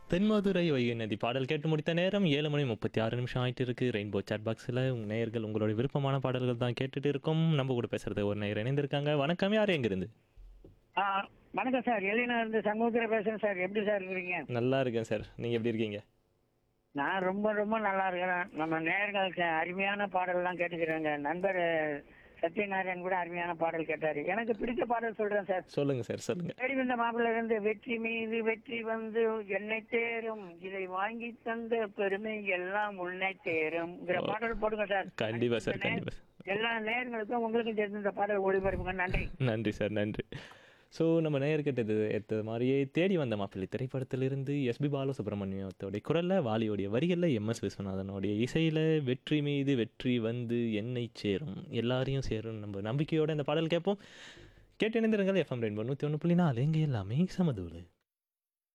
தென்மதுரை வைகை நதி பாடல் கேட்டு முடித்த நேரம் ஏழு மணி முப்பத்தி ஆறு நிமிஷம் ஆயிட்டு இருக்கு ரெயின்போ சாட் பாக்ஸில் உங்கள் நேயர்கள் உங்களோட விருப்பமான பாடல்கள் தான் கேட்டுட்டு இருக்கோம் நம்ம கூட பேசுறது ஒரு நேயர் இணைந்திருக்காங்க வணக்கம் யார் எங்கிருந்து ஆ, வணக்கம் சார் எலினா இருந்து சமுத்திர பேசுறேன் சார் எப்படி சார் இருக்கிறீங்க நல்லா இருக்கேன் சார் நீங்கள் எப்படி இருக்கீங்க நான் ரொம்ப ரொம்ப நல்லா இருக்கிறேன் நம்ம நேர்களுக்கு அருமையான பாடல்லாம் கேட்டுக்கிறேங்க நண்பர் சத்யநாராயண் கூட அருமையான பாடல் கேட்டாரு எனக்கு பிடிச்ச பாடல் சொல்றேன் சார் சொல்லுங்க சார் சொல்லுங்க தேடி வந்த மாப்பிள்ள இருந்து வெற்றி மீது வெற்றி வந்து என்னை தேரும் இதை வாங்கி தந்த பெருமை எல்லாம் உன்னை தேரும்ங்கிற பாடல் போடுங்க சார் கண்டிப்பா சார் கண்டிப்பா சார் எல்லா நேயர்களுக்கும் உங்களுக்கும் தெரிஞ்ச இந்த பாடல் ஒளிபரப்புங்க நன்றி நன்றி சார் நன்றி ஸோ நம்ம நேயர் கேட்டது ஏற்ற மாதிரியே தேடி வந்த மாப்பிள்ளை திரைப்படத்திலிருந்து எஸ்பி பாலசுப்ரமணியத்தோடைய குரலில் வாலியோடைய வரிகளில் எம்எஸ் விஸ்வநாதனுடைய இசையில் வெற்றி மீது வெற்றி வந்து என்னை சேரும் எல்லாரையும் சேரும் நம்ம நம்பிக்கையோட இந்த பாடல் கேட்போம் கேட்டு இணைந்திருங்கள் எஃப்எம் ரெயின்போ நூற்றி ஒன்று புள்ளி நாலு எங்கே எல்லாமே சமதூள்